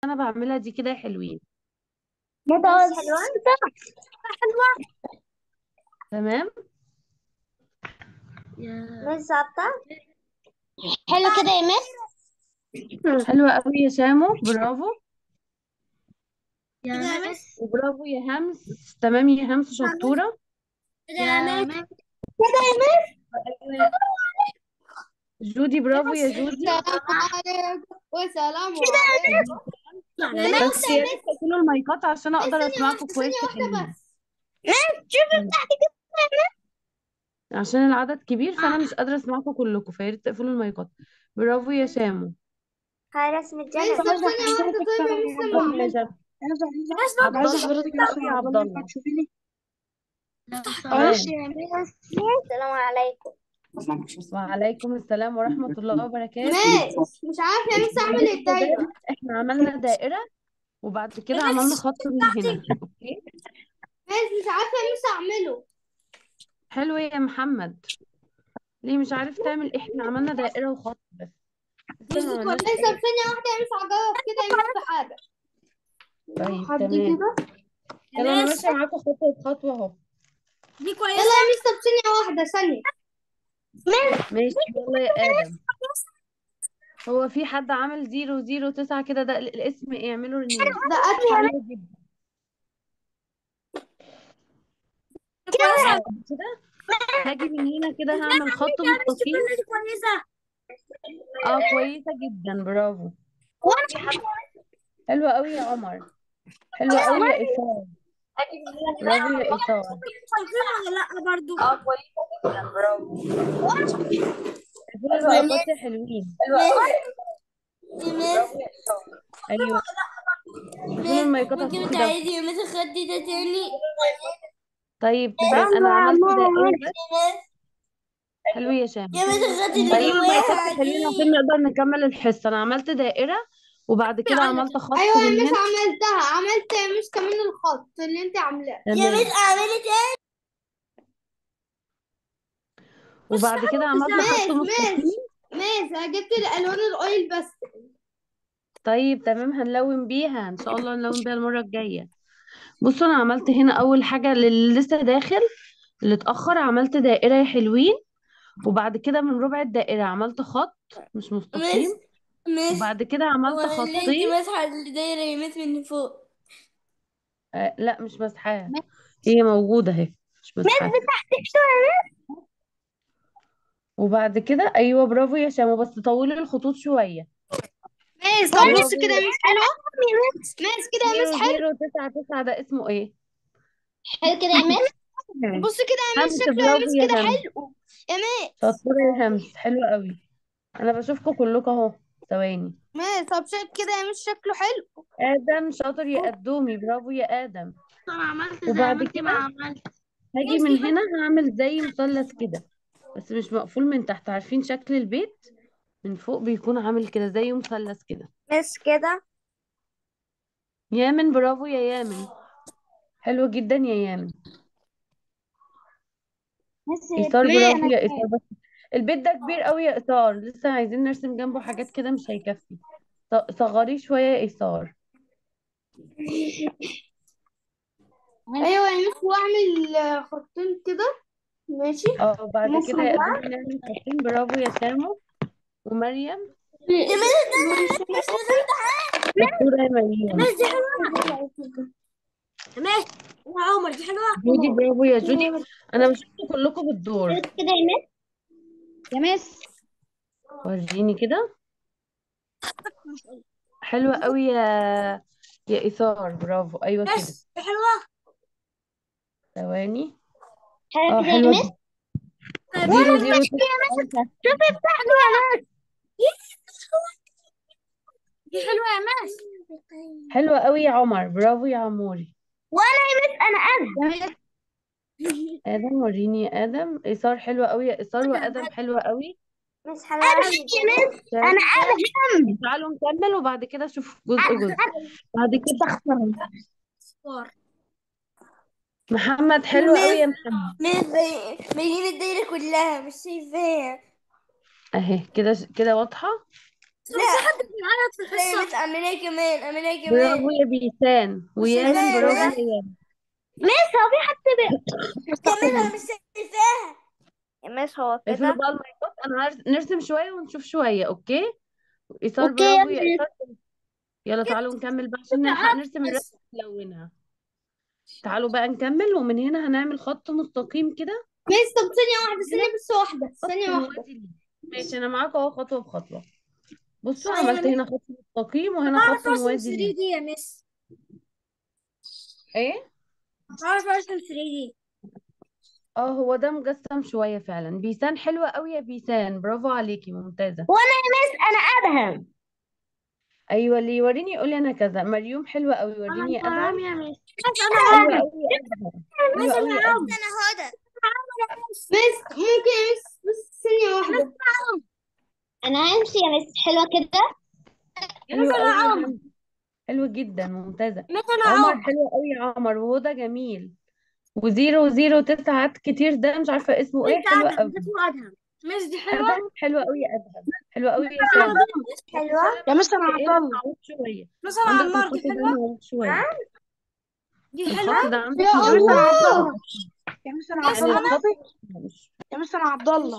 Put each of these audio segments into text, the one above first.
انا بعملها دي كده حلوين متوسطة تمام مش ظابطة حلو كده يا مس حلوة قوي يا شامو برافو كده يا مس وبرافو يا همس تمام يا همس شطورة كده يا مس كده يا مس جودي برافو يا جودي عليكم والسلام كده يا عليكم مس بس يا ريت تقفلوا المايكات عشان اقدر اسمعكم كويس يا ثانية واحدة حلوين بس شوفي تحت كده يا مس عشان العدد كبير فانا مش قادرة اسمعكم كلكم فيا ريت تقفلوا المايكات برافو يا شامو هاي رسمة مس جنة طب ثانية واحدة طيب يا مس لما برافو يا أعمل جد عبد الله حلو قوي يا عبد الله تمام السلام عليكم وعليكم السلام ورحمة الله وبركاته مس مش عارفة يا مس أعمل الدايرة احنا عملنا دائرة وبعد كده عملنا خط من هنا اوكي مس مش عارفة يا مس أعمله حلو يا محمد ليه مش عارف تعمل احنا عملنا دائرة وخط بس لسه ما عملناش مس طب حاجة ثانية واحدة يا مس هجرب كده يا مس في حاجة طيب حد تمام كده يلا انا ماشية معاكم خطوة بخطوة اهو دي كويسة يلا يا مس طب ثانية واحدة ثانية ماشي يلا يا آدم هو في حد عامل زيرو زيرو تسعة كده ده ال- الاسم ايه اعملوا رنين ده أدفع حلو جدا بعد كده هاجي من هنا كده هعمل خط مستقيم كويسة اه كويسة جدا برافو حلوة قوي يا عمر حلوة قوي يا إيثار برافو يا إيثار ولا لا برضو اه كويسة جدا برافو اقفلوا المايكات يا حلوين برافو يا إيثار ايوه اقفلوا المايكات عشان ممكن في تعيدي دوشة يا مس الخط ده تاني طيب تمام انا عملت دائرة بس حلو يا شام يا مس الخط اللي طيب المايكات جواها يا حلوين دي عشان نقدر نكمل الحصة انا عملت دائرة وبعد كده عملت خط أيوة يا من مس هنا عملتها عملت يا مس كمان الخط اللي أنت عاملاه يا تمام مس اعملي تاني وبعد كده عملت خط ماس مستقيم ماس ماس جبت الألوان الأويل بس طيب تمام هنلون بيها ان شاء الله نلون بيها المرة الجاية بصوا انا عملت هنا اول حاجة للي لسه داخل اللي اتأخر عملت دائرة يا حلوين وبعد كده من ربع الدائرة عملت خط مش مستقيم مس مس وبعد كده عملت ولا اللي انت خطين ماسحة الدايرة يا مس من فوق آه لا مش مسحاها هي موجودة اهي مش مسحاها وبعد كده ايوه برافو يا شامو بس طولي الخطوط شوية ماس طب برافو بص كده يا مس حلوة ماس كده يا زيرو مس حلو زيرو تسعة تسعة ده اسمه ايه؟ حلو كده يا مس بص كده يا مس همس شكله يا برافو مس يا كده همس حلو يا ماس شطورة يا همس حلوة قوي انا بشوفكم كلكم اهو ثواني ماس طب شك كده يا مس شكله حلو ادم شاطر يا قدومي برافو يا ادم انا عملت زي وبعد ما انت ما كده عملت هاجي من هنا هعمل زي مثلث كده بس مش مقفول من تحت عارفين شكل البيت من فوق بيكون عامل كده زي مثلث كده مس كده يامن برافو يا يامن حلو جدا يا يامن إيثار برافو يا إيثار بس البيت ده كبير قوي يا إيثار لسه عايزين نرسم جنبه حاجات كده مش هيكفي ص- صغريه شوية يا إيثار ايوه يا مس واعمل آه، خطين كده ماشي اه بعد ممكن كده يا بقى قدومي نعمل خطين برافو يا سامو ومريم يا مس ده مش شطورة يا مريم مس دي حلوة يا مس يا عمر دي حلوة جودي برافو يا جودي أنا بشوفكم كلكم بالدور كده يا مس يا مس وريني كده حلوة قوي يا يا إيثار برافو أيوة كده مس دي حلوة ثواني حلوة اه كده يا حلوة مس جدا زيرو زيرو تسعة شوفي بتاعته يا مس دي حلوة يا مس حلوة قوي يا عمر برافو يا عموري وانا يا مس انا ادم آدم وريني يا آدم إيثار حلوة قوي يا إيثار وآدم حلوة قوي مش حلوة يا مس انا ادم تعالوا نكمل وبعد كده شوف جزء جزء بعد كده محمد حلو قوي يا محمد مس باين الدايرة كلها مش شايفاها اهي كده كده واضحة لا في حد بيعيط في لا يا الحصة مس أمينة كمان أمينة برافو كمان يا بيسان ويان كمان برافو بس. يا يان مس هو في حد كمان أنا مش شايفاها يا مس هو اقفلوا كده بقى المايكات انا هرس- نرسم شويه ونشوف شويه اوكي ايثار أوكي، برافو يا يلا. ايثار يلا تعالوا نكمل بقى عشان نلحق نرسم الرسمه ونلونها تعالوا بقى نكمل ومن هنا هنعمل خط مستقيم كده مس طب ثانية واحدة ثانية بس واحدة خط ثانية واحدة موازي ليه ماشي انا معاكم اهو خطوه بخطوه بصوا ثانية عملت أنا هنا خط مستقيم وهنا بعرف خط ارسم موازي 3 ليه دي يا مس ايه بعرف ارسم 3 دي اه هو ده مجسم شويه فعلا بيسان حلوه قوي يا بيسان برافو عليكي ممتازه وأنا يا مس أنا أدهم ايوه اللي يوريني يقول لي انا كذا مريوم حلوه قوي وريني يا ادهم يا مس حلوه قوي يا ادهم حلوه قوي يا ادهم أنا هدى مس ممكن يا مس بس ثانية واحدة أنا همشي يا مس حلوة كده حلوه قوي يا حمد حلوه جدا ممتازه مثلا عمر حلوه قوي يا عمر وهدى جميل وزيرو زيرو تسعة كتير ده مش عارفه اسمه ايه حلوه قوي ادهم مس دي حلوة ادهم حلوه قوي يا ادهم حلوه قوي يا سامي حلوة يا مس انا ايه عبد الله معوج شويه مثلا عندك عمار الخط دي ده حلوة معوج شويه دي الخط حلوة ده عندك يا معوج الله يا مس انا يعني الخط مش يا مس انا عبد الله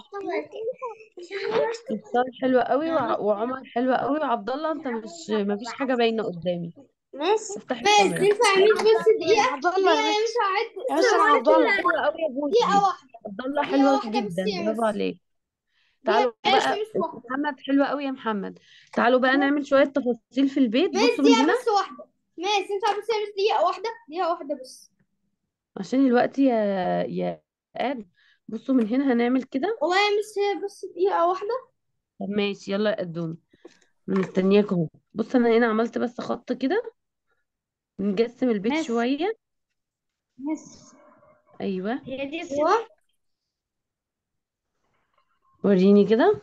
إفطار حلوة قوي وع- وعمر حلوة قوي وعبد الله انت مش مفيش حاجة باينة قدامي مس افتح بس الكاميرا ينفع ميس بس دقيقة عبد الله دقيقة يا يا مس مس هعد يا مس انا عبد الله حلوة قوي يا بوسي دقيقة واحدة عبد الله دقيقة حلوة واحدة بس جدا يا برافو مس عليك تعالوا دقيقة بقى بس واحدة محمد حلوة قوي يا محمد تعالوا بقى نعمل شوية تفاصيل في البيت مس بصوا من دقيقة هنا بس واحدة مس ينفع بس يا مس دقيقة واحدة دقيقة واحدة بس عشان الوقت يا يا آد بصوا من هنا هنعمل كده والله يا مس هي بس دقيقة واحدة طب ماشي يلا يا قدوم انا مستنياكم اهو بص انا هنا عملت بس خط كده نجسم البيت مس. شوية مس ايوه هي دي هو وريني كده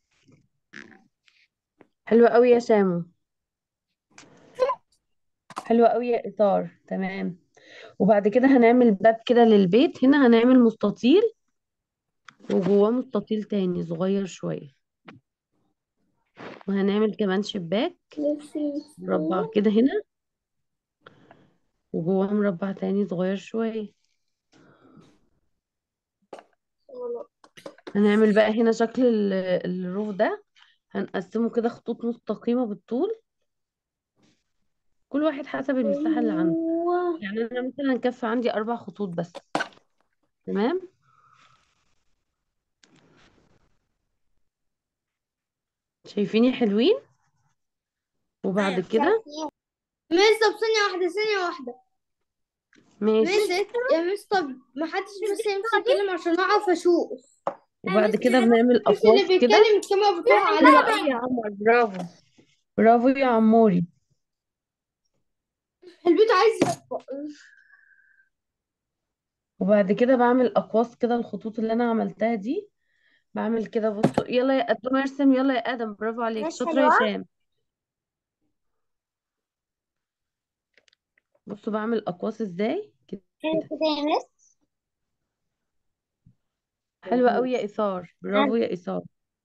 حلوة قوي يا شامو حلوة قوي يا إطار تمام وبعد كده هنعمل باب كده للبيت هنا هنعمل مستطيل وجواه مستطيل تاني صغير شوية وهنعمل كمان شباك مربع كده هنا وجواه مربع تاني صغير شوية هنعمل بقى هنا شكل ال- الروف ده هنقسمه كده خطوط مستقيمة بالطول كل واحد حسب المساحة اللي عنده يعني أنا مثلا كف عندي أربع خطوط بس تمام شايفيني حلوين وبعد كده مس طب ثانية واحدة ثانية واحدة ماشي مس يا مس طب ما حدش بس يمسك يتكلم عشان اعرف اشوف وبعد كده بنعمل مس اللي أقواس كده بيتكلم الكاميرا بتقع حلوة عليه قوي يا عمر برافو برافو يا عموري البيت عايز يطبق وبعد كده بعمل أقواس كده الخطوط اللي أنا عملتها دي بعمل كده بصوا يلا يا آدم ارسم يلا يا آدم برافو عليك مش شاطرة يا حلوة؟ شام بصوا بعمل أقواس ازاي كده كده يا مس حلوة قوي يا إيثار برافو يا إيثار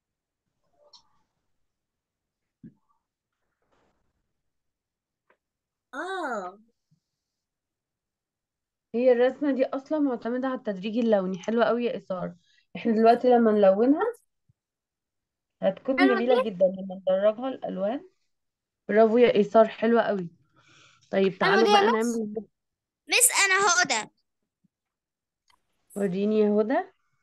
اه هي الرسمة دي أصلا معتمدة على التدريج اللوني حلوة قوي يا إيثار احنا دلوقتي لما نلونها هتكون حلوة جميلة جدا لما ندرجها الألوان برافو يا إيثار حلوة قوي طيب تعالوا دي يا بقى مس. نعمل مس انا هدى وريني يا هدى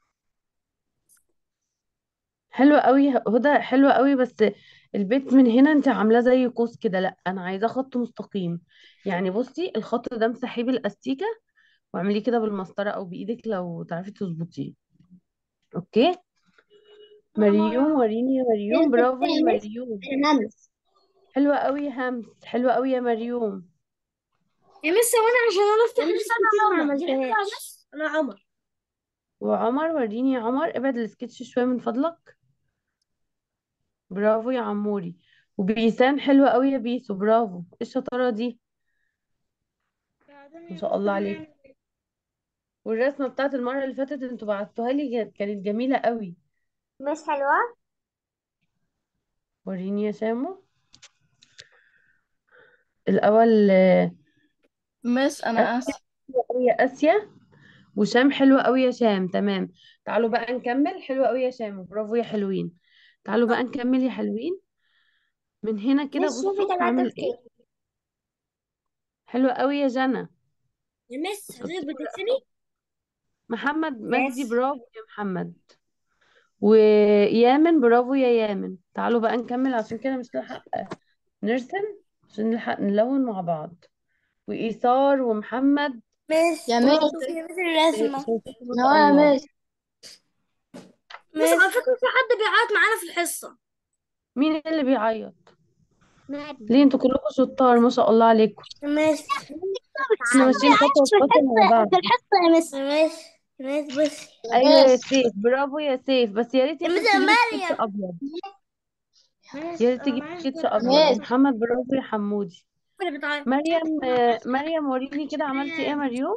حلوة قوي هدى حلوة قوي بس البيت من هنا انت عاملاه زي قوس كده لا انا عايزاه خط مستقيم يعني بصي الخط ده امسحيه بالاستيكه واعمليه كده بالمسطره او بايدك لو تعرفي تظبطيه اوكي مريوم وريني يا مريوم برافو يا مريوم همس حلوة قوي يا همس حلوة قوي يا مريوم يا مس وانا عشان انا افتح لسه انا ما عملتهاش انا عمر وعمر وريني يا عمر ابعد السكتش شويه من فضلك برافو يا عموري وبيسان حلوة قوي يا بيسو برافو ايه الشطاره دي ما شاء الله عليك والرسمة بتاعت المرة اللي فاتت انتوا بعتوها لي كانت كانت جميلة قوي مش حلوة وريني يا سامو الأول آه، مس انا اسف حلوة قوي يا آسيا وشام حلوة قوي يا شام تمام تعالوا بقى نكمل حلوة قوي يا شام برافو يا حلوين تعالوا بقى نكمل يا حلوين من هنا كده مس شوفي بصوا ثلاثة هعمل في ايه كام حلوة قوي يا جنى يا مس شطورة حضرتك بتكتبي محمد مجدي مس برافو يا محمد ويامن برافو يا يامن تعالوا بقى نكمل عشان كده مش نلحق نرسم عشان نلحق نلون مع بعض وإيثار ومحمد مس يا مس شوفي يا مس الرسمة شايفين ما لا شاء يا الله مس مس على فكرة في حد بيعيط معانا في الحصة مين اللي بيعيط مريم ليه انتوا كلكم شطار ما شاء الله عليكم مس احنا ماشيين خطوة بخطوة مع بعض في الحصة يا مس مس مس بصي ايوه يا مس سيف برافو يا سيف بس يا ريت يا يا سيف مس تجيبي مريم سكتش ابيض مس يا ريت أنا تجيبي معايا سكتش صورة ابيض مس ومحمد برافو يا حمودي اللي بتعيط مريم آه، مريم وريني كده عملتي ايه يا مريم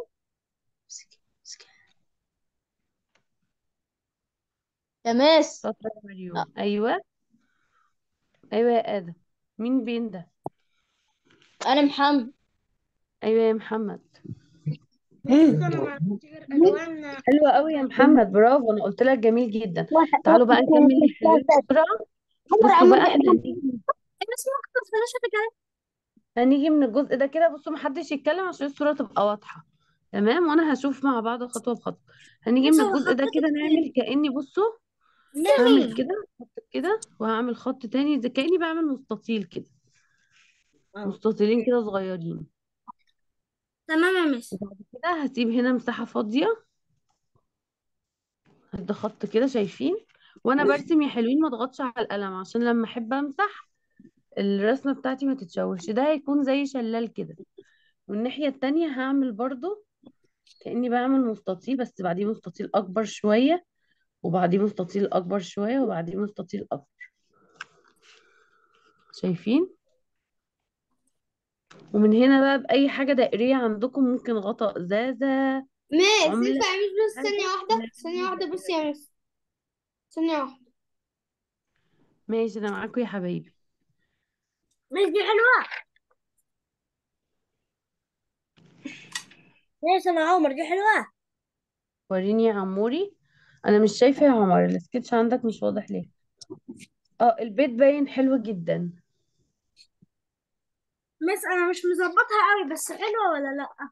يا مس شاطرة يا مريم ايوه ايوه يا ادم مين بين ده انا محمد ايوه يا محمد مس أنا ما عرفتش غير ألوان حلوة قوي يا محمد برافو انا قلت لك جميل جدا تعالوا بقى نكمل يا حلوين بسرعة بصوا بقى احنا هنيجي بس ممكن ما تخليش تتكلم هنيجي من الجزء ده كده بصوا محدش يتكلم عشان الصورة تبقى واضحة تمام وانا هشوف مع بعض خطوة بخطوة هنيجي بس من هو الجزء ده خطتك كده نعمل كأني بصوا هعمل كده خط كده وهعمل خط تاني زي كأني بعمل مستطيل كده مستطيلين كده صغيرين تمام يا مس وبعد كده هسيب هنا مساحة فاضية هدي خط كده شايفين وانا برسم يا حلوين ما اضغطش على القلم عشان لما احب امسح الرسمة بتاعتي ما تتشوش ده هيكون زي شلال كده والناحية التانية هعمل برضو كأني بعمل مستطيل بس بعديه مستطيل أكبر شوية وبعديه مستطيل أكبر شوية وبعديه مستطيل أكبر شايفين ومن هنا بقى بأي حاجة دائرية عندكم ممكن غطاء إزازة مس عملة ينفع يا مس بس حاجة ثانية واحدة ثانية واحدة بس يا مس ثانية واحدة ماشي أنا معاكم يا حبايبي مس دي حلوة مس أنا عمر دي حلوة وريني يا عموري أنا مش شايفة يا عمر السكتش عندك مش واضح ليه اه البيت باين حلو جدا مس أنا مش مظبطها قوي بس حلوة ولا لأ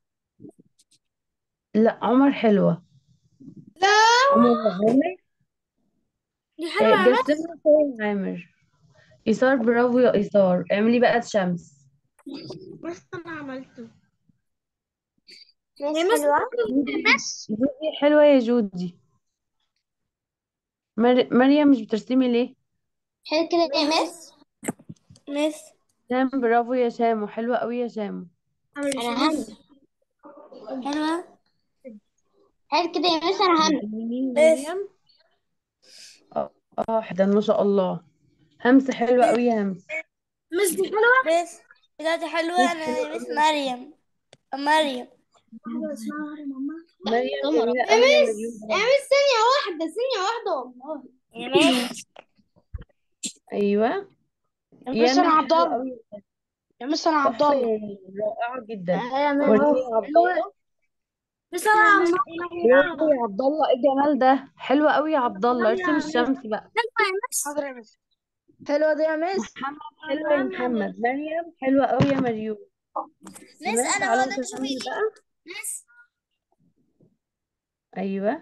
لا عمر حلوة لا عمر وعامر دي آه، حلوة يا مس جسمنا شوية عامر إيثار برافو يا إيثار اعملي بقى شمس بس أنا عملته مس يا مس حلوة مس جودي حلوة يا جودي مر... مريم مش بترسمي ليه حلو كده يا مس مس شام برافو يا شامو حلوة قوي يا شامو أنا هم حلوة حلو كده يا مس أنا هم مين مس مريم اه اه حدا ما شاء الله همس حلوة قوي يا همس مس دي حلوة مس بجد حلوة مس أنا حلوة مس قوي مريم مريم مريم قمرة جميلة يا قوي يا مس مريم يا مس ثانية واحدة ثانية واحدة والله يا مس ايوه يا مس يامن انا عبد حلوة الله قوي يا مس انا عبد تحفة الله يا يامن رائعة جدا يا وريني مس يا عبد الله بس أنا عم برافو يا عبد الله ايه الجمال ده حلوة قوي يا عبد الله ارسم الشمس بقى حلوة يا مس حاضر يا مس حلوة دي يا مس محمد حلوة يا محمد مريم حلوة قوي يا مريم مس تمام أنا تعالوا ولا شوفي نكمل دي بقى مس ايوه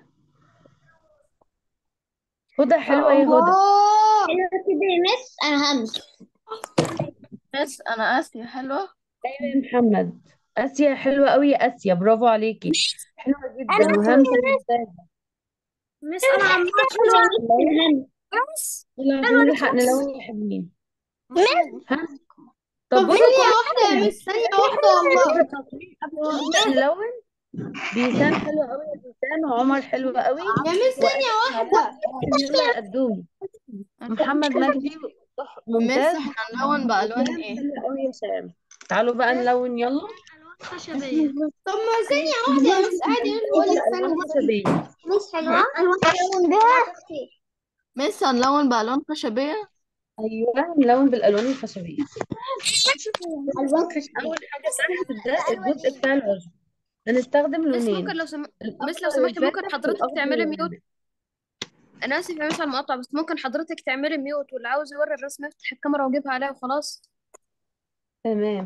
هدى حلوة يا هدى حلوة كده يا مس أنا هم مس انا اسيا حلوة ايوه يا محمد اسيا حلوة قوي يا اسيا برافو عليكي حلوة جدا أنا وهمسة ممتازة مس أنا عم حلوة نلون مس يلا عشان حلوة دي نلحق مس نلون يا حبيبين مس ها طب طب بصوا ثانية كل واحدة يا حاجة مس ثانية واحدة والله كل تصوير قبل ما نبدأ نلون بيسان حلو قوي يا بيسان وعمر حلو قوي يا مس ثانية وأسيا واحدة يلا قدومي محمد مجدي صح مس ممتاز احنا هنلون بألوان وسام ايه حلو قوي يا سام تعالوا بقى نلون يلا خشبية طب ما ثانية واحدة يا مس عادي نقول لك الوان ثانية خشبيه مس حلوة ألوان بيها مس هنلون بألوان خشبية ايوه نلون بالالوان الخشبيه الوان خشبيه اول حاجه تحت ده الجزء بتاع العشب هنستخدم بس ممكن لونين لو سم... بس الاخضر لو سمحتي ممكن الفاتح حضرتك والاخضر تعملي ميوت الغامق انا اسف يا مس على المقاطعه بس ممكن حضرتك تعملي ميوت واللي عاوز يوري الرسمه يفتح الكاميرا ويجيبها عليها وخلاص تمام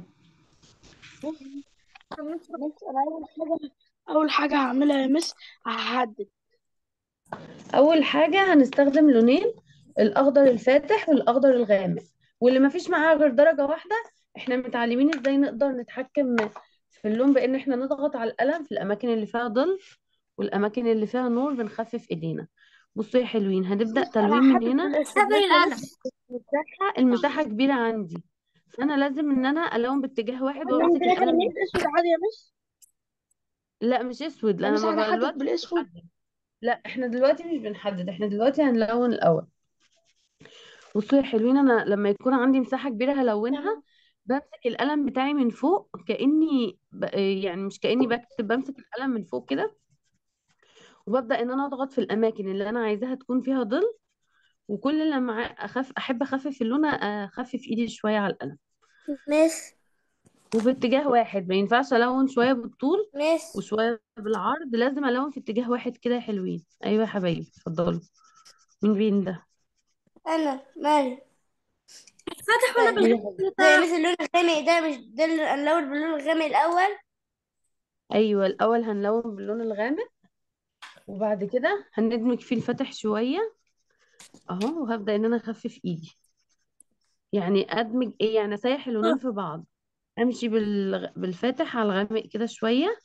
بس انا اول حاجه اول حاجه هعملها يا مس هحدد اول حاجه هنستخدم لونين الاخضر الفاتح والاخضر الغامق واللي ما فيش معاه غير درجه واحده احنا متعلمين ازاي نقدر نتحكم في اللون بان احنا نضغط على القلم في الاماكن اللي فيها ظل والاماكن اللي فيها نور بنخفف ايدينا بصوا يا حلوين هنبدا تلوين انا من هحدد هنا بالاسود حبل القلم المساحه المساحه كبيره عندي فانا لازم ان انا الون باتجاه واحد اللون وامسك كده القلم كده من اسود عادي يا مس لا مش اسود يا انا مس ما انا بقى هحدد دلوقتي بالاسود بنحدد لا احنا دلوقتي مش بنحدد احنا دلوقتي هنلون الاول بصوا يا حلوين انا لما يكون عندي مساحه كبيره هلونها بمسك القلم بتاعي من فوق كاني ب... يعني مش كاني بكتب بمسك القلم من فوق كده وببدا ان انا اضغط في الاماكن اللي انا عايزاها تكون فيها ظل وكل لما ع- اخف احب اخفف اللون اخفف ايدي شويه على القلم مس وباتجاه واحد ما ينفعش الون شويه بالطول مس وشويه بالعرض لازم الون في اتجاه واحد كده يا حلوين ايوه يا حبايبي اتفضلوا مين بين ده انا مالي فاتح ولا ايه يا بالغامق حبيبي ده مثل اللون الغامق ده مش ده اللي هنلون باللون الغامق الاول ايوه الاول هنلون باللون الغامق وبعد كده هندمج فيه الفاتح شويه اهو وهبدا ان انا اخفف ايدي يعني ادمج ايه يعني اسيح اللونين في بعض امشي بال... بالفاتح على الغامق كده شويه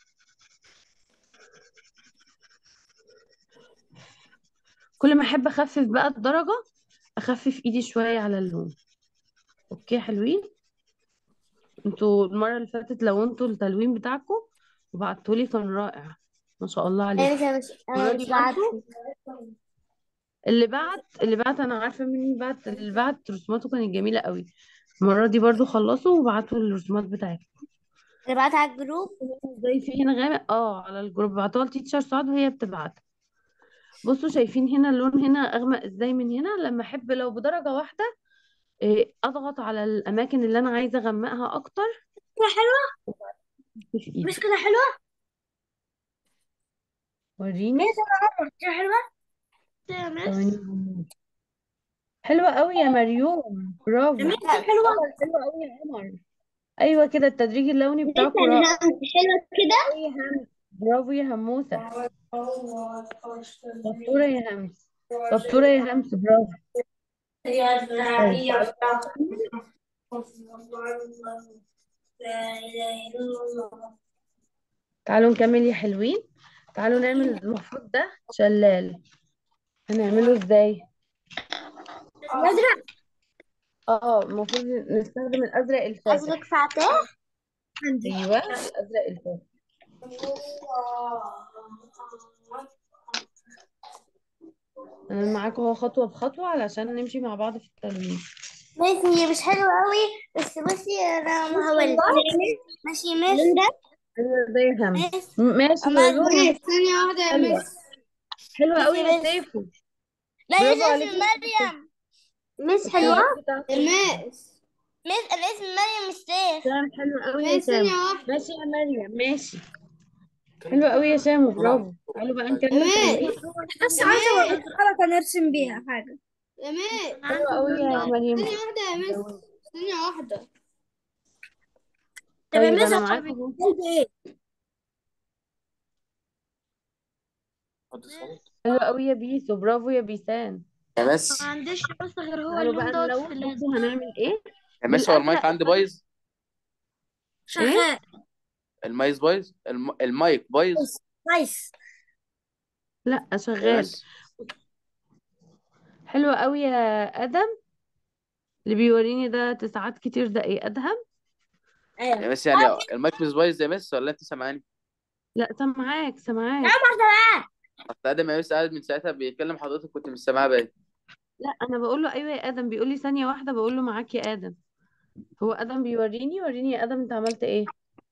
كل ما احب اخفف بقى الدرجه اخفف ايدي شويه على اللون اوكي حلوين انتوا المره اللي فاتت لونتوا التلوين بتاعكم وبعتولي كان رائع ما شاء الله عليكم انا مش المره انا دي مش بعت برضه اللي بعت اللي بعت انا عارفه مين اللي بعت اللي بعت رسوماته كانت جميله قوي المره دي برضو خلصوا وبعتوا الرسومات بتاعتهم انا بعت على الجروب زي في هنا غامق اه على الجروب بعتوها لتيتشر سعاد وهي بتبعتها بصوا شايفين هنا اللون هنا اغمق ازاي من هنا لما احب لو بدرجه واحده إيه، اضغط على الاماكن اللي انا عايزه اغمقها اكتر كده حلوه في ايدي مش كده حلوه وريني كده حلوه يا مس ثواني حلوه قوي يا مريوم برافو حلوه عمر حلوه قوي يا عمر ايوه كده التدريج اللوني لسه بتاعكم رائع الهمس حلوة كده أوي يا همس برافو يا هموسه شطوره يا همس شطوره يا همس برافو طيب تعالوا نكمل يا حلوين تعالوا نعمل المفروض ده شلال هنعمله ازاي الازرق اه المفروض نستخدم الازرق الفاتح قصدك فاتح ايوه الازرق الفاتح انا معاكم اهو خطوه بخطوه علشان نمشي مع بعض في التلوين ماشي هي مش حلوة قوي بس بصي انا ما هقول ماشي اللون ماشي ده ايوه زي همس ماشي م- ماشي أما يا لولو مس ثانية واحدة يا حلوه مس حلوه قوي يا مس سيفو لا يا برافو عليكي اسم مريم مس حلوة الكلمات بتاعتك مس مس انا اسم مريم مش سيف سام حلو قوي يا مس ثانية سام واحدة ماشي يا مريم ماشي حلو قوي يا سامو برافو تعالوا بقى نكمل تلوين مس بس عايزة غلط نرسم بيها حاجة يا مس حلو قوي يا مريم ثانية واحدة يا مس ثانية واحدة طب يا طيب مس انا معاكم ايه حلو قوي يا بيسو برافو يا بيسان يا مس ما عنديش بس غير هو تعالوا اللون بقى دوت في نلون اللازم بصوا هنعمل ايه يا مس هو المايك بالازرق عندي بايظ شغال المايك بايظ الم... المايك بايظ كويس لا يا شغال مس حلو قوي يا ادم اللي بيوريني ده تسعات كتير ده ايه ادهم يا ايوه مس يعني المايك مش بايظ يا مس ولا انت سامعاني لا سامعاك سامعاك اصل ادم يا مس قاعد من ساعتها بيكلم حضرتك كنت مش سامعاه باين لا انا بقول له ايوه يا ادم بيقول لي ثانيه واحده بقول له معاك يا ادم هو ادم بيوريني وريني يا ادم انت عملت ايه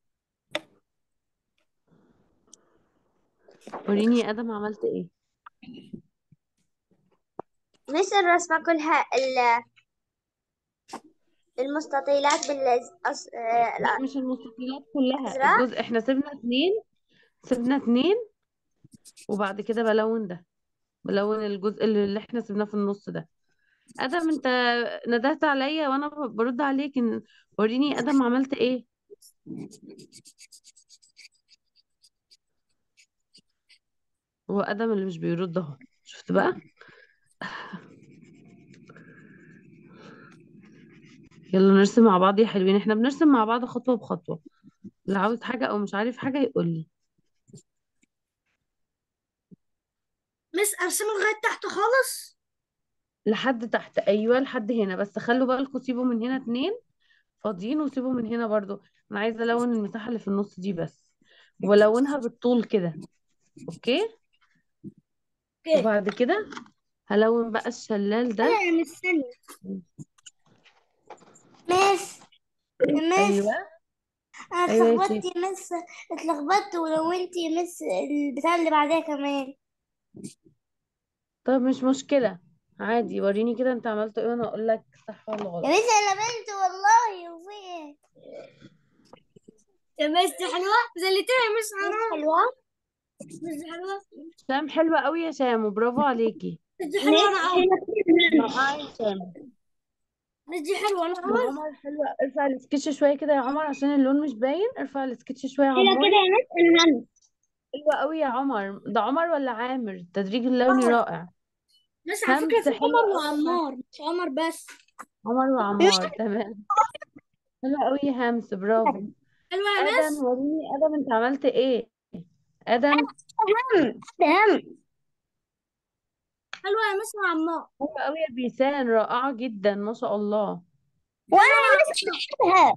وريني يا ادم عملت ايه مس الرسمة كلها ال المستطيلات بالأز... آه... لا مش المستطيلات كلها الأزرق الجزء احنا سيبنا اتنين سيبنا اتنين وبعد كده بلون ده بلون الجزء اللي اللي احنا سيبناه في النص ده ادم انت ندهت عليا وانا ب- برد عليك ان وريني ادم عملت ايه هو ادم اللي مش بيرد اهو شفت بقى يلا نرسم مع بعض يا حلوين احنا بنرسم مع بعض خطوة بخطوة اللي عاوز حاجة او مش عارف حاجة يقول لي مس ارسمه لغايه تحت خالص لحد تحت ايوه لحد هنا بس خلوا بالكم سيبوا من هنا اتنين فاضيين وسيبوا من هنا برضو انا عايزه الون المساحه اللي في النص دي بس والونها بالطول كده اوكي اوكي وبعد كده هلون بقى الشلال ده يا مس ثانية مس مس ايوه انا ايوه يا اتلخبطت شيخ يا مس اتلخبطت ولو انت يا مس البتاع اللي بعدها كمان طب مش مشكله عادي وريني كده انت عملت ايه وانا اقول لك صح ولا يا غلط مس انا بنت والله وفي ايه يا مس دي حلوه زلتها يا مس مس حرام حلوة مس دي حلوه شام حلوه قوي يا شام وبرافو عليكي مس دي حلوه انا عاوز رائعه يا شام مس دي حلوه انا عاوز وعمر حلوه ارفع السكتش شويه كده يا عمر عشان اللون مش باين ارفع السكتش شويه يا حلوة كده عموري يا مس انا همس حلوه قوي يا عمر ده عمر ولا عامر التدريج اللوني رائع مس على فكره همس في حلو عمر قوي يا وعمار مش عمر بس عمر وعمار تمام حلو قوي يا همس برافو حلوه يا ادم مس وريني ادم انت عملت ايه ادم هم حلوه يا مس وعمار حلو قوي يا بيسان رائعه جدا ما شاء الله وانا يا مس بحبها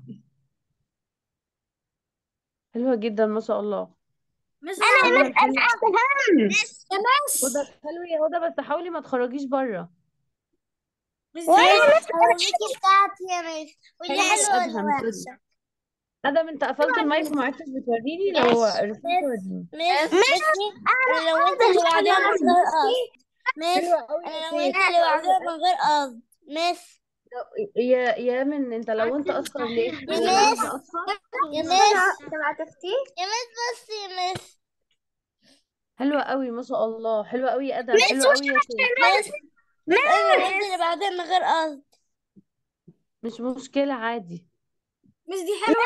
حلوه جدا ما شاء الله مس انا يا ادهم مس حلو انا افهم يا مس هدى حلو يا هدى بس حاولي ما تخرجيش بره مس وانا دي يا مس الريكي بتاعتي يا مس ودي حلو حلوة ولا ادهم سوري وحشة ادم انت قفلت المايك وما عرفتش بتوريني لو عرفتي وريني مس مس انا لو انت اللي بعدها من غير قصد مس حلوه قوي انا يا لو سيف انت اللي بعدها من غير قصد مس يا يا من انت لو انت اصفر ليه يا اللون مس ده اصفر يا مس سمعت اختي يا مس بس يا مس حلوه قوي ما شاء الله حلوه قوي يا ادم حلوه قوي يا سيف مس مس انا لو انت اللي بعدها من غير قصد مش مشكله عادي مس دي حلوه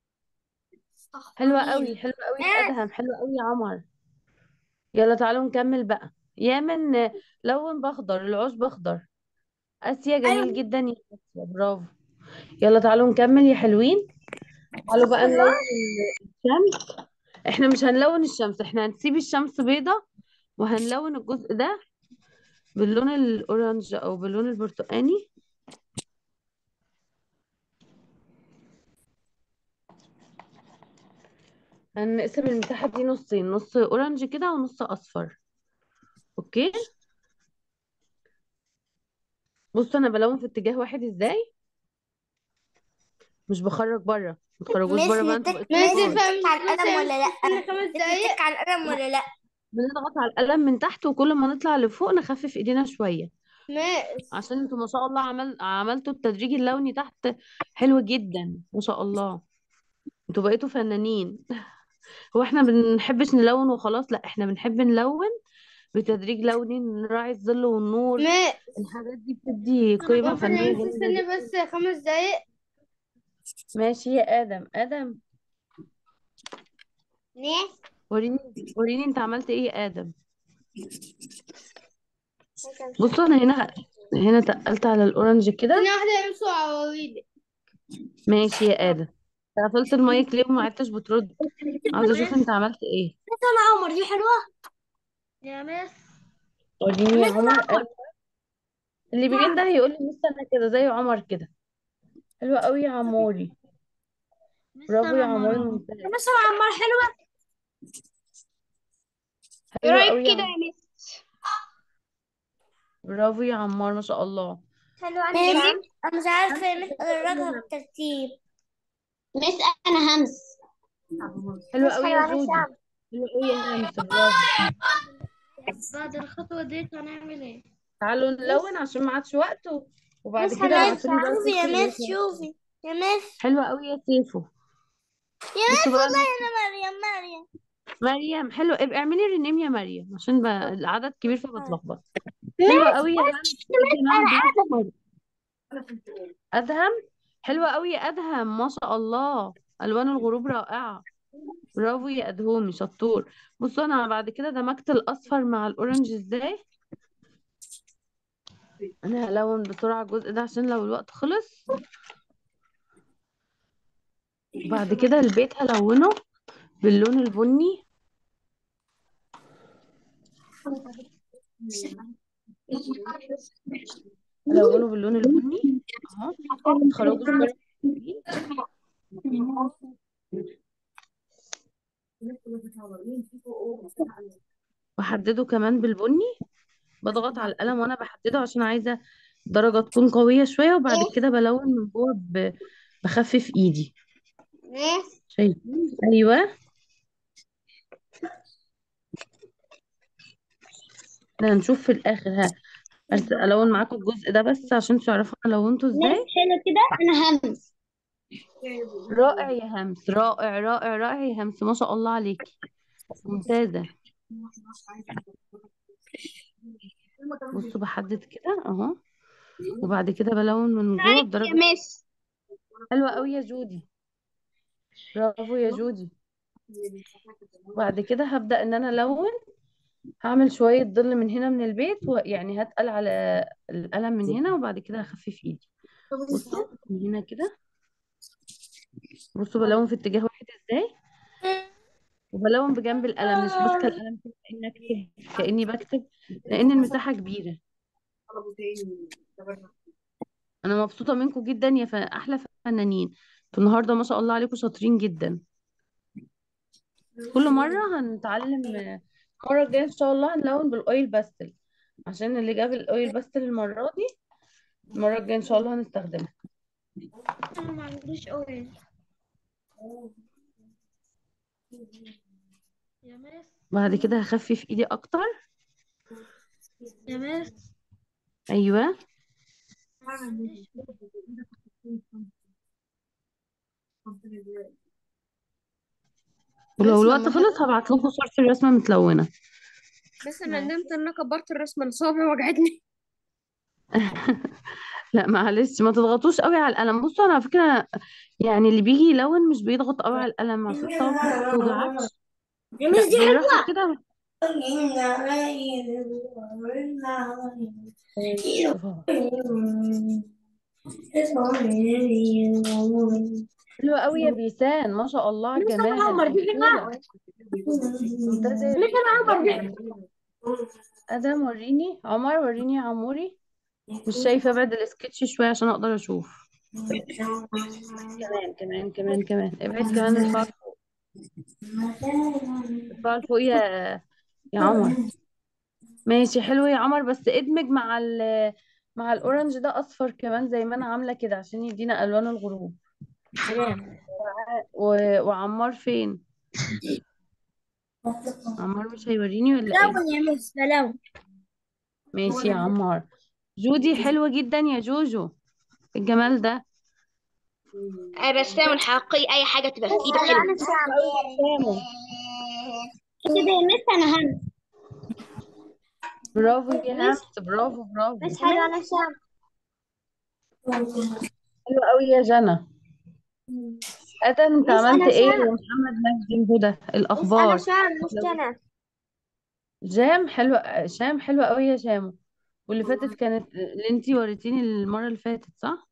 حلوة قوي حلوة قوي يا أدهم حلوة قوي يا عمر يلا تعالوا نكمل بقى يامن لون بأخضر العوش بأخضر آسيا جميل جدا يا آسيا برافو يلا تعالوا نكمل يا حلوين تعالوا بقى نلون ال- الشمس احنا مش هنلون الشمس احنا هنسيب الشمس بيضة وهنلون الجزء ده باللون الأورنج أو باللون البرتقاني هنقسم المساحة دي نصين نص أورنج كده ونص أصفر أوكي بصوا أنا بلون في اتجاه واحد ازاي مش بخرج بره ما تخرجوش مس بره بقى انتوا نتك بقيتوا مس كبار نتك على القلم ولا لا خمس دقايق نتك على القلم ولا لا بنضغط على القلم من تحت وكل ما نطلع لفوق نخفف ايدينا شوية مس عشان انتوا ما شاء الله عمل عملتوا التدريج اللوني تحت حلو جدا ما شاء الله انتوا بقيتوا فنانين هو احنا بنحبش نلون وخلاص لا احنا بنحب نلون بتدريج لوني نراعي الظل والنور مس الحاجات دي بتدي قيمة ممكن فنية يا مس جميلة استني جدا بس خمس دقايق ماشي يا آدم آدم مس وريني وريني انت عملت ايه يا آدم بصوا انا هنا هنا تقلت على الاورنج كده ثانية واحدة يا مس وأوريلك ماشي يا آدم قفلت المايك ليه وما عدتش بترد عاوزة اشوف انت عملت ايه انا عمر دي حلوه يا مس وريني يا عمر آدم. اللي بيجي ده هيقول لي مش انا كده زي عمر كده حلوة قوي يا عموري برافو يا عموري ممتاز مس وعمار حلوه ايه حلوة رأيك قوي يا كده عمر يا مس برافو يا عمار ما شاء الله حلو انا انا مش عارفه يا مس ادرجها بالترتيب مس انا همس حلوة مس قوي حلوة يا انا جودي شعب حلوة قوي يا همس برافو بعد الخطوة دي هنعمل ايه؟ تعالوا نلون عشان ما عادش وقت و... وبعد بس كده انا ابعتولي بقى شوفي يا صورة مس الرسمة شوفي يا مس حلوة قوي يا سيفو يا مس بصوا بقى والله أنا- انا مريم مريم مريم حلو ابقى اعملي رينيم يا مريم عشان بقى العدد كبير فبتلخبط حلوة قوي يا همس يا جماعة برافو. ادهم حلوة قوي يا ادهم ما شاء الله الوان الغروب رائعة برافو يا ادهومي شطور بصوا انا بعد كده دمجت الاصفر مع الاورنج ازاي انا هلون بسرعة الجزء ده عشان لو الوقت خلص وبعد كده البيت هلونه باللون البني هلونه باللون البني اهو تخرجوا بره واحدده كمان بالبني بضغط على القلم وانا بحدده عشان عايزة درجة تكون قوية شوية وبعد كده بلون من جوه ب- بخفف ايدي مس شايفين ايوه احنا هنشوف في الاخر ها بس الون معاكم الجزء ده بس عشان تعرفوا انا لونته مس ازاي حلو كده انا همس رائع يا همس رائع رائع رائع يا همس ما شاء الله عليكي ممتازة بصوا بحدد كده اهو وبعد كده بلون من جوه يا بدرجة مس حلوة قوي يا جودي برافو يا جودي وبعد كده هبدأ ان انا الون هعمل شوية ظل من هنا من البيت ويعني هتقل على القلم من هنا وبعد كده هخفف ايدي بصوا من هنا كده بصوا بلون في اتجاه واحد ازاي وبلون بجنب القلم مش ماسكة القلم كده كأني اكتب كأني بكتب لأن المساحة كبيرة أنا مبسوطة منكم جدا يا ف... أحلى فنانين انتوا النهاردة ما شاء الله عليكم شاطرين جدا كل مرة هنتعلم المرة الجاية إن شاء الله هنلون بالأويل باستل عشان اللي جاب الأويل باستل المرة دي المرة الجاية إن شاء الله هنستخدمها انا ما عنديش اويل يا مس بعد كده هخفف إيدي أكتر يا مس أيوة ولو الوقت خلص هبعت لكم صورة الرسمة متلونة بس انا ندمت ان انا كبرت الرسمه لصوابعي وجعتني لا معلش ما تضغطوش قوي على القلم بصوا انا على فكره يعني اللي بيجي يلون مش بيضغط قوي على القلم عشان صوابعه ما توجعكش يا مس لا دي بالراحه كده حلوه قوي يا بيسان ما شاء الله على الجمال الأسطورة. ممتازه يا بيسان ادم وريني عمر وريني يا عموري مش شايفه بعد السكتش شويه عشان اقدر اشوف كمان كمان كمان كمان ابعد كمان ارفع لفوق ارفع لفوق يا يا عمر ماشي حلو يا عمر بس ادمج مع ال مع الاورنج ده اصفر كمان زي ما انا عامله كده عشان يدينا الوان الغروب و... وعمار فين عمار مش هيوريني ولا ايه لون يا مس لون ماشي يا عمار جودي حلوة جدا يا جوجو الجمال ده الرسام الحقيقي اي حاجه تبقى في ايده حلوه سامو كده يا مس انا همس برافو يا همس برافو برافو مس حلو انا شام حلو قوي يا جنى ادم انت مش عملت أنا ايه شام. ومحمد مجدي هدى مس الاخبار انا شام مش انا جام حلو شام حلوة قوي يا شامو واللي فاتت كانت اللي انتي وريتيني المرة اللي فاتت صح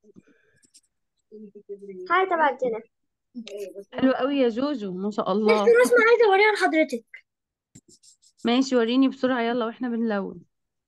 هاي تبع الجنة حلو قوي يا جوجو ما شاء الله رسمة عايزة اوريها لحضرتك ماشي وريني بسرعة يلا واحنا بنلون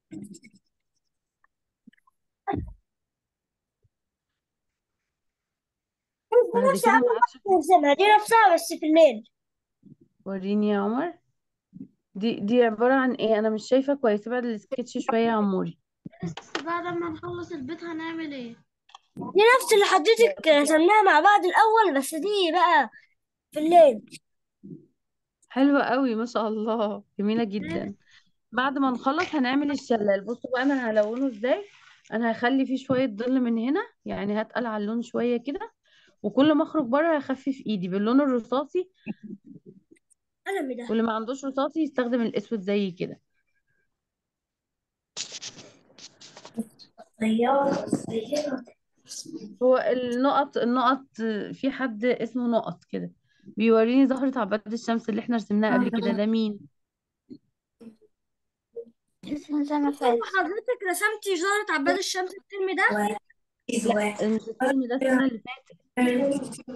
بعد كده ما عادش نفسها دي نفسها بس في الليل وريني يا عمر دي دي عبارة عن ايه انا مش شايفة كويس بعد السكتش شوية يا عموري بعد ما نخلص البيت هنعمل ايه دي نفس اللي حضرتك رسمناها مع بعض الأول بس دي بقى في الليل حلوة قوي ما شاء الله جميلة جدا بعد ما نخلص هنعمل الشلال بصوا بقى انا هلونه ازاي انا هخلي فيه شويه ظل من هنا يعني هتقل على اللون شويه كده وكل ما اخرج بره هخفف ايدي باللون الرصاصي قلمي ده واللي ما عندوش رصاصي يستخدم الاسود زي كده هو النقط النقط في حد اسمه نقط كده بيوريني زهرة عباد الشمس اللي احنا رسمناها قبل كده ده مين اسمه سنة فاتت حضرتك رسمتي زهرة عباد الشمس الترم ده؟ لا مش الترم ده السنة اللي فاتت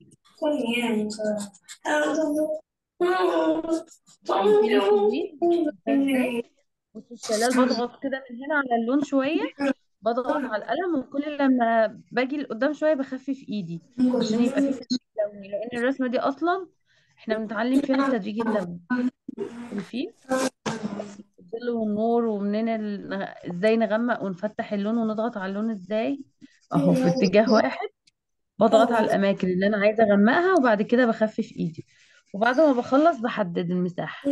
شايفين الحلوين ازاي بصوا الشلال بضغط كده من هنا على اللون شوية بضغط على القلم وكل لما باجي لقدام شوية بخفف ايدي عشان يبقى في تدريج لوني لان الرسمة دي اصلا احنا بنتعلم فيها التدريج اللوني شايفين الظل والنور ومنين ال... ازاي نغمق ونفتح اللون ونضغط على اللون ازاي اهو في اتجاه واحد بضغط على الاماكن اللي انا عايزه اغمقها وبعد كده بخفف ايدي وبعد ما بخلص بحدد المساحه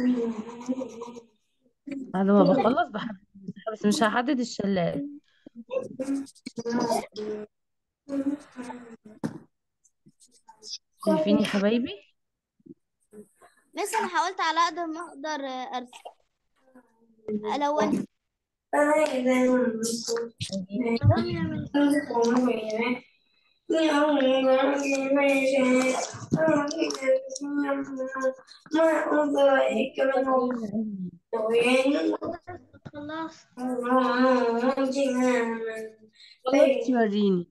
بعد ما بخلص بحدد المساحه بس مش هحدد الشلال شايفين يا حبايبي بس انا حاولت على قد ما اقدر ارسم الون خلاص خلاص وريني